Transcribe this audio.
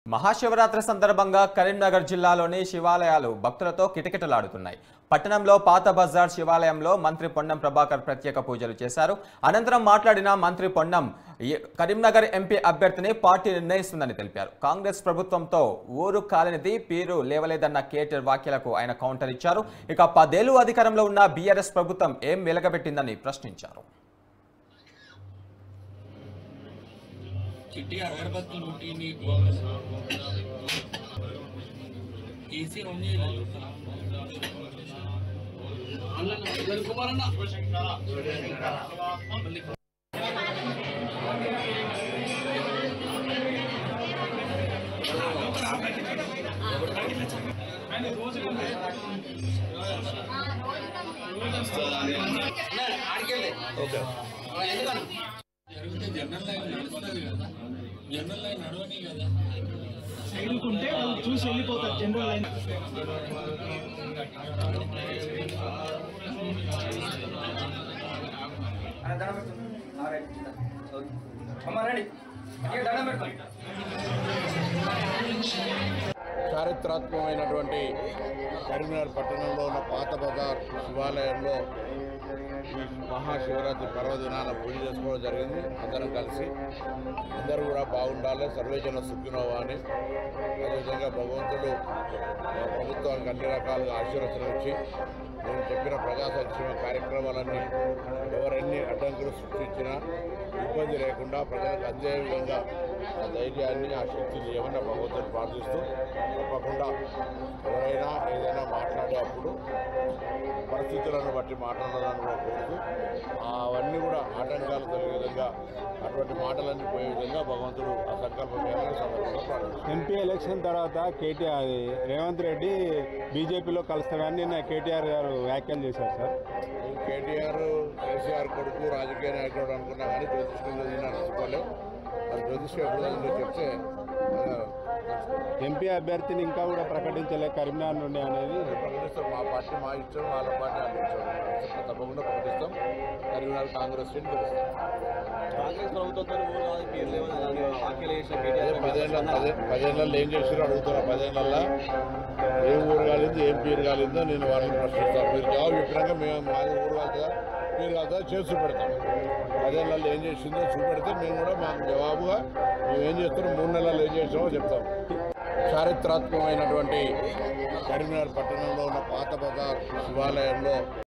మహాశివరాత్రి సందర్భంగా కరీంనగర్ జిల్లాలోని శివాలయాలు భక్తులతో కిటకిటలాడుతున్నాయి పట్టణంలో పాత బజార్ శివాలయంలో మంత్రి పొన్నం ప్రభాకర్ ప్రత్యేక పూజలు చేశారు అనంతరం మాట్లాడిన మంత్రి పొన్నం ఈ కరీంనగర్ ఎంపీ అభ్యర్థిని పార్టీ నిర్ణయిస్తుందని తెలిపారు కాంగ్రెస్ ప్రభుత్వంతో ఊరు కాలనిది పీరు లేవలేదన్న కేటీఆర్ వ్యాఖ్యలకు ఆయన కౌంటర్ ఇచ్చారు ఇక పదేళ్లు అధికారంలో ఉన్న బీఆర్ఎస్ ప్రభుత్వం ఏం వెలగబెట్టిందని ప్రశ్నించారు చిట్టి అగరబత్తులు ముట్టి నీకు ఏసీ ఆన్ చేయలేదు కుమారన్న జరిగితే జనరల్ లైన్ నడుస్తుంది కదా జనరల్ లైన్ నడవని కదా సైడ్కుంటే వాళ్ళు చూసి వెళ్ళిపోతారు జనరల్ లైన్ చారిత్రాత్మకమైనటువంటి కరీంనగర్ పట్టణంలో ఉన్న పాత బజార్ శివాలయంలో ఈ మహాశివరాత్రి పర్వదినాన పూజ చేసుకోవడం జరిగింది అందరం కలిసి అందరూ కూడా బాగుండాలి సర్వేజన సుఖినోవా అని అదేవిధంగా భగవంతుడు ఆ, ప్రభుత్వానికి అన్ని రకాలుగా ఆశీర్వచనం ఇచ్చి నేను చెప్పిన ప్రజా సంక్షేమ కార్యక్రమాలన్నీ ఎవరెన్ని అడ్డంకులు సృష్టించినా ఇబ్బంది లేకుండా ప్రజలకు అందే విధంగా ఆ ధైర్యాన్ని ఆ శక్తిని ఏమన్నా భగవంతుని ప్రార్థిస్తూ తప్పకుండా ఎవరైనా ఏదైనా మాట్లాడేటప్పుడు పరిస్థితులను బట్టి మాట్లాడాలని కూడా కోరుతూ అవన్నీ కూడా ఆటంకాలు కలిగే విధంగా అటువంటి మాటలన్నీ పోయే విధంగా భగవంతుడు ఆ సంకల్పం చేయాలని సందర్భంగా ప్రార్థిస్తున్నాను. ఎంపీ ఎలక్షన్ తర్వాత కేటీఆర్ రేవంత్ రెడ్డి బీజేపీలో కలుస్తాడని నిన్న కేటీఆర్ గారు వ్యాఖ్యలు చేశారు సార్ నేను కేటీఆర్ కేసీఆర్ కొడుకు రాజకీయ నాయకుడు అనుకున్నా కానీ జ్యోతిష్యంలో నేను నచ్చుకోలేవు అది జ్యోతిష్యం ఎప్పుడు చదివిందో చెప్తే ఆ, ఎంపీ అభ్యర్థిని ఇంకా కూడా ప్రకటించలే కరీంనగర్ నుండి అనేది ప్రకటిస్తాం మా పార్టీ మా ఇష్టం వాళ్ళ పార్టీ వాళ్ళ ఇష్టం తప్పకుండా ప్రకటిస్తాం కరీంనగర్ కాంగ్రెస్ సీట్ గెలుస్తాం కాంగ్రెస్ ప్రభుత్వంతో ఊరు కాదు పేరు లేవని వ్యాఖ్యలు చేసిన అదే కేటీఆర్ పదేళ్ళ పదే పదేళ్ళల్లో ఏం చేసిరో అడుగుతున్నా పదేళ్ళల్లో ఏ ఊరు కాలిందో ఏం పేరు కాలిందో నేను వాళ్ళని ప్రశ్నిస్తాను మీరు జవాబు చెప్పినాక మేము మాది ఊరు కాలుతుందా పేరు కాలుతుందా చేసి చూపెడతాం పదేళ్ళల్లో ఏం చేసిందో చూపెడితే మేము కూడా మాకు జవాబుగా మేము ఏం చేస్తున్నాం మూడు నెలల్లో ఏం చేసామో చెప్తాం చారిత్రాత్మకమైనటువంటి కరీంనగర్ పట్టణంలో ఉన్న పాత బజార్ శివాలయంలో